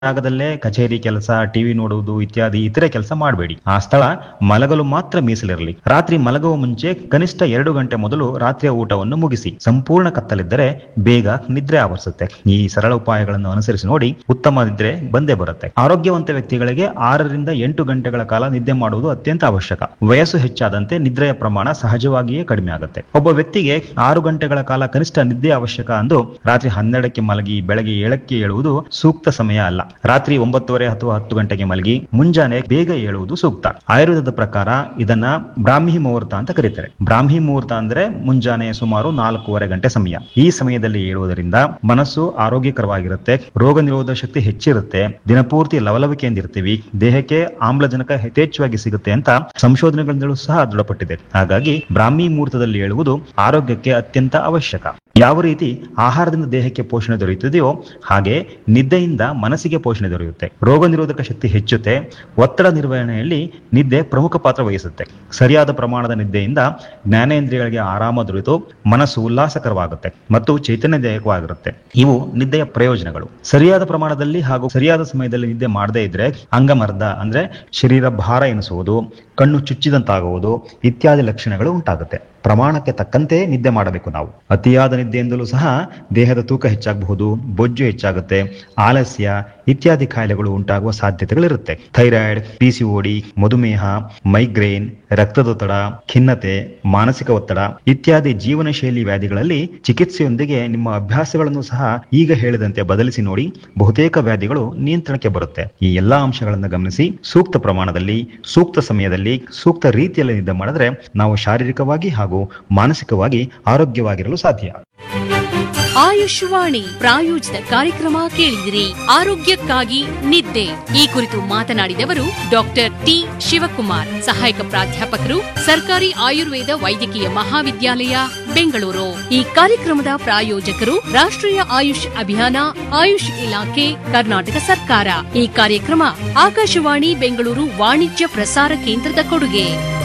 ಜಾಗದಲ್ಲೇ ಕಚೇರಿ ಕೆಲಸ ಟಿವಿ ನೋಡುವುದು ಇತ್ಯಾದಿ ಇತರೆ ಕೆಲಸ ಮಾಡಬೇಡಿ ಆ ಸ್ಥಳ ಮಲಗಲು ಮಾತ್ರ ಮೀಸಲಿರಲಿ ರಾತ್ರಿ ಮಲಗುವ ಮುಂಚೆ ಕನಿಷ್ಠ ಎರಡು ಗಂಟೆ ಮೊದಲು ರಾತ್ರಿಯ ಊಟವನ್ನು ಮುಗಿಸಿ ಸಂಪೂರ್ಣ ಕತ್ತಲಿದ್ದರೆ ಬೇಗ ನಿದ್ರೆ ಆವರಿಸುತ್ತೆ ಈ ಸರಳ ಉಪಾಯಗಳನ್ನು ಅನುಸರಿಸಿ ನೋಡಿ ಉತ್ತಮ ನಿದ್ರೆ ಬಂದೇ ಬರುತ್ತೆ ಆರೋಗ್ಯವಂತ ವ್ಯಕ್ತಿಗಳಿಗೆ ಆರರಿಂದ ಎಂಟು ಗಂಟೆಗಳ ಕಾಲ ನಿದ್ದೆ ಮಾಡುವುದು ಅತ್ಯಂತ ಅವಶ್ಯಕ ವಯಸ್ಸು ಹೆಚ್ಚಾದಂತೆ ನಿದ್ರೆಯ ಪ್ರಮಾಣ ಸಹಜವಾಗಿಯೇ ಕಡಿಮೆ ಆಗುತ್ತೆ ಒಬ್ಬ ವ್ಯಕ್ತಿಗೆ ಆರು ಗಂಟೆಗಳ ಕಾಲ ಕನಿಷ್ಠ ನಿದ್ದೆ ಅವಶ್ಯಕ ಅಂದು ರಾತ್ರಿ ಹನ್ನೆರಡಕ್ಕೆ ಮಲಗಿ ಬೆಳಗ್ಗೆ ಏಳಕ್ಕೆ ಏಳುವುದು ಸೂಕ್ತ ಸಮಯ ಅಲ್ಲ ರಾತ್ರಿ ಒಂಬತ್ತುವರೆ ಅಥವಾ ಹತ್ತು ಗಂಟೆಗೆ ಮಲಗಿ ಮುಂಜಾನೆ ಬೇಗ ಏಳುವುದು ಸೂಕ್ತ ಆಯುರ್ವೇದದ ಪ್ರಕಾರ ಇದನ್ನ ಬ್ರಾಹ್ಮಿ ಮುಹೂರ್ತ ಅಂತ ಕರೀತಾರೆ ಬ್ರಾಹ್ಮಿ ಮುಹೂರ್ತ ಅಂದ್ರೆ ಮುಂಜಾನೆ ಸುಮಾರು ನಾಲ್ಕೂವರೆ ಗಂಟೆ ಸಮಯ ಈ ಸಮಯದಲ್ಲಿ ಏಳುವುದರಿಂದ ಮನಸ್ಸು ಆರೋಗ್ಯಕರವಾಗಿರುತ್ತೆ ರೋಗ ನಿರೋಧಕ ಶಕ್ತಿ ಹೆಚ್ಚಿರುತ್ತೆ ದಿನಪೂರ್ತಿ ಲವಲವಿಕೆಯಿಂದ ಇರ್ತೀವಿ ದೇಹಕ್ಕೆ ಆಮ್ಲಜನಕ ಯಥೇಚ್ಛವಾಗಿ ಸಿಗುತ್ತೆ ಅಂತ ಸಂಶೋಧನೆಗಳಿಂದಲೂ ಸಹ ದೃಢಪಟ್ಟಿದೆ ಹಾಗಾಗಿ ಬ್ರಾಹ್ಮಿ ಮುಹೂರ್ತದಲ್ಲಿ ಏಳುವುದು ಆರೋಗ್ಯಕ್ಕೆ ಅತ್ಯಂತ ಅವಶ್ಯಕ ಯಾವ ರೀತಿ ಆಹಾರದಿಂದ ದೇಹಕ್ಕೆ ಪೋಷಣೆ ದೊರೆಯುತ್ತದೆಯೋ ಹಾಗೆ ನಿದ್ದೆಯಿಂದ ಮನಸ್ಸಿಗೆ ಪೋಷಣೆ ದೊರೆಯುತ್ತೆ ರೋಗ ನಿರೋಧಕ ಶಕ್ತಿ ಹೆಚ್ಚುತ್ತೆ ಒತ್ತಡ ನಿರ್ವಹಣೆಯಲ್ಲಿ ನಿದ್ದೆ ಪ್ರಮುಖ ಪಾತ್ರ ವಹಿಸುತ್ತೆ ಸರಿಯಾದ ಪ್ರಮಾಣದ ನಿದ್ದೆಯಿಂದ ಜ್ಞಾನೇಂದ್ರಿಯಗಳಿಗೆ ಆರಾಮ ದೊರೆತು ಮನಸ್ಸು ಉಲ್ಲಾಸಕರವಾಗುತ್ತೆ ಮತ್ತು ಚೈತನ್ಯದಾಯಕವಾಗಿರುತ್ತೆ ಇವು ನಿದ್ದೆಯ ಪ್ರಯೋಜನಗಳು ಸರಿಯಾದ ಪ್ರಮಾಣದಲ್ಲಿ ಹಾಗೂ ಸರಿಯಾದ ಸಮಯದಲ್ಲಿ ನಿದ್ದೆ ಮಾಡದೇ ಇದ್ರೆ ಅಂಗಮರ್ದ ಅಂದ್ರೆ ಶರೀರ ಭಾರ ಎನಿಸುವುದು ಕಣ್ಣು ಚುಚ್ಚಿದಂತಾಗುವುದು ಇತ್ಯಾದಿ ಲಕ್ಷಣಗಳು ಉಂಟಾಗುತ್ತೆ ಪ್ರಮಾಣಕ್ಕೆ ತಕ್ಕಂತೆ ನಿದ್ದೆ ಮಾಡಬೇಕು ನಾವು ಅತಿಯಾದ ನಿದ್ದೆಯಿಂದಲೂ ಸಹ ದೇಹದ ತೂಕ ಹೆಚ್ಚಾಗಬಹುದು ಬೊಜ್ಜು ಹೆಚ್ಚಾಗುತ್ತೆ ಆಲಸ್ಯ ಇತ್ಯಾದಿ ಕಾಯಿಲೆಗಳು ಉಂಟಾಗುವ ಸಾಧ್ಯತೆಗಳಿರುತ್ತೆ ಥೈರಾಯ್ಡ್ ಪಿಸಿಒಡಿ ಮಧುಮೇಹ ಮೈಗ್ರೇನ್ ರಕ್ತದೊತ್ತಡ ಖಿನ್ನತೆ ಮಾನಸಿಕ ಒತ್ತಡ ಇತ್ಯಾದಿ ಜೀವನ ಶೈಲಿ ವ್ಯಾಧಿಗಳಲ್ಲಿ ಚಿಕಿತ್ಸೆಯೊಂದಿಗೆ ನಿಮ್ಮ ಅಭ್ಯಾಸಗಳನ್ನು ಸಹ ಈಗ ಹೇಳಿದಂತೆ ಬದಲಿಸಿ ನೋಡಿ ಬಹುತೇಕ ವ್ಯಾಧಿಗಳು ನಿಯಂತ್ರಣಕ್ಕೆ ಬರುತ್ತೆ ಈ ಎಲ್ಲಾ ಅಂಶಗಳನ್ನು ಗಮನಿಸಿ ಸೂಕ್ತ ಪ್ರಮಾಣದಲ್ಲಿ ಸೂಕ್ತ ಸಮಯದಲ್ಲಿ ಸೂಕ್ತ ರೀತಿಯಲ್ಲಿ ನಿದ್ದೆ ಮಾಡಿದ್ರೆ ನಾವು ಶಾರೀರಿಕವಾಗಿ ಹಾಗೂ ಮಾನಸಿಕವಾಗಿ ಆರೋಗ್ಯವಾಗಿರಲು ಸಾಧ್ಯ ಆಯುಷ್ವಾಣಿ ಪ್ರಾಯೋಜಿತ ಕಾರ್ಯಕ್ರಮ ಕೇಳಿದಿರಿ ಆರೋಗ್ಯಕ್ಕಾಗಿ ನಿದ್ದೆ ಈ ಕುರಿತು ಮಾತನಾಡಿದವರು ಡಾಕ್ಟರ್ ಟಿ ಶಿವಕುಮಾರ್ ಸಹಾಯಕ ಪ್ರಾಧ್ಯಾಪಕರು ಸರ್ಕಾರಿ ಆಯುರ್ವೇದ ವೈದ್ಯಕೀಯ ಮಹಾವಿದ್ಯಾಲಯ ಬೆಂಗಳೂರು ಈ ಕಾರ್ಯಕ್ರಮದ ಪ್ರಾಯೋಜಕರು ರಾಷ್ಟ್ರೀಯ ಆಯುಷ್ ಅಭಿಯಾನ ಆಯುಷ್ ಇಲಾಖೆ ಕರ್ನಾಟಕ ಸರ್ಕಾರ ಈ ಕಾರ್ಯಕ್ರಮ ಆಕಾಶವಾಣಿ ಬೆಂಗಳೂರು ವಾಣಿಜ್ಯ ಪ್ರಸಾರ ಕೇಂದ್ರದ ಕೊಡುಗೆ